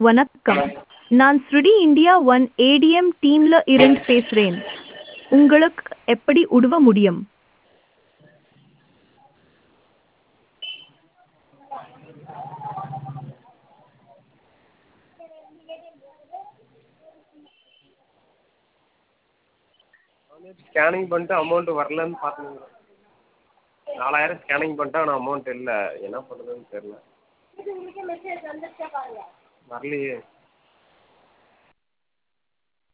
வணக்கம் நான் ஸ்ருடி இந்தியா ஒன் ஏடிஎம் டீம்ல இருந்து பேசுறேன் உங்களுக்கு எப்படி உதவ முடியும் ஸ்கேனிங் பண்ணிட்டு அமௌண்ட் வரலன்னு பார்த்தேங்க நாலாயிரம் ஸ்கேனிங் பண்ணிட்டேன் ஆனால் அமௌண்ட் இல்லை என்ன பண்ணுறதுன்னு தெரில வரலையே